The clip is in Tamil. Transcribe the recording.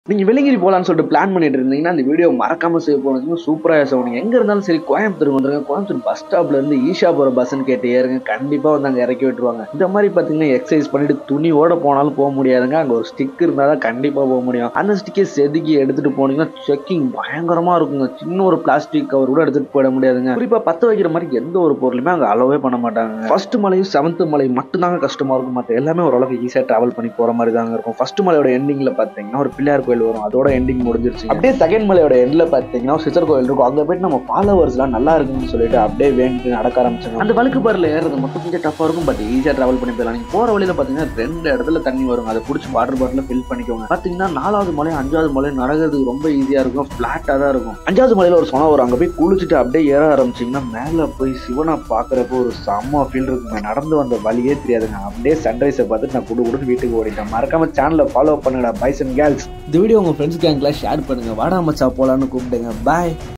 நீங்க வெள்ளங்கிரி போலான்னு சொல்லிட்டு பிளான் பண்ணிட்டு இருந்தீங்கன்னா அந்த வீடியோ மறக்காம சேவ் பண்ணுங்க சூப்பரா சொல்லணும் எங்க இருந்தாலும் சரி கோயம்புத்தூர் வந்துருங்க கோயம்புத்தூர் பஸ் ஸ்டாப்ல இருந்து ஈஷா போற பஸ்ன்னு கேட்டு ஏறுங்க கண்டிப்பா வந்து அங்க இறக்கி விட்டுருவாங்க இந்த மாதிரி பாத்தீங்கன்னா எக்ஸசைஸ் பண்ணிட்டு துணியோட போனாலும் போக முடியாதுங்க அங்க ஒரு ஸ்டிக் இருந்தா தான் கண்டிப்பா போக முடியும் அந்த ஸ்டிக்கை செதுக்கி எடுத்துட்டு போனீங்கன்னா செக்கிங் பயங்கரமா இருக்குங்க சின்ன ஒரு பிளாஸ்டிக் கவர் கூட எடுத்துட்டு போயிட முடியாதுங்க குறிப்பா பத்த வைக்கிற மாதிரி எந்த ஒரு பொருளுமே அங்க அலோவே பண்ண மாட்டாங்க ஃபர்ஸ்ட் மலையும் செவன்த் மலை மட்டும்தாங்க கஷ்டமா இருக்கும் மற்ற எல்லாமே ஓரளவுக்கு ஈஸியா டிராவல் பண்ணி போற மாதிரி தாங்க இருக்கும் ஃபர்ஸ்ட் மலையோட எண்டிங்ல பாத்தீங்கன்னா ஒரு பிள்ளையார் கோயில் வரும் அதோட எண்டிங் முடிஞ்சிருச்சு அப்படியே செகண்ட் மலையோட எண்ட்ல பாத்தீங்கன்னா ஒரு சித்தர் கோயில் இருக்கும் அங்க போயிட்டு நம்ம ஃபாலோவர்ஸ் எல்லாம் நல்லா இருக்குன்னு சொல்லிட்டு அப்படியே வேண்டிட்டு நடக்க ஆரம்பிச்சாங்க அந்த வழுக்கு பாரில் ஏறது மட்டும் கொஞ்சம் டஃபா இருக்கும் பட் ஈஸியா டிராவல் பண்ணி போயிடலாம் நீங்க போற வழியில பாத்தீங்கன்னா ரெண்டு இடத்துல தண்ணி வரும் அதை பிடிச்சி வாட்டர் பாட்டில ஃபில் பண்ணிக்கோங்க பாத்தீங்கன்னா நாலாவது மலை அஞ்சாவது மலை நடக்கிறதுக்கு ரொம்ப ஈஸியா இருக்கும் பிளாட்டா தான் இருக்கும் அஞ்சாவது மலையில ஒரு சொன வரும் அங்க போய் குளிச்சுட்டு அப்படியே ஏற ஆரம்பிச்சீங்கன்னா மேல போய் சிவனை பாக்குறப்போ ஒரு செம்ம ஃபீல் இருக்குங்க நடந்து வந்த வழியே தெரியாதுங்க அப்படியே சன்ரைஸை பார்த்துட்டு நான் குடு குடுன்னு வீட்டுக்கு ஓடிட்டேன் மறக்காம சேனலை ஃபாலோ பண்ணுடா பைஸ் அண்ட் கேர்ள்ஸ் இந்த வீடியோ உங்க ஃப்ரெண்ட்ஸ் கேங்க்ல ஷேர் பண்ணுங்க வாடா மச்சா போலான்னு கூப்பிடுங்க பாய்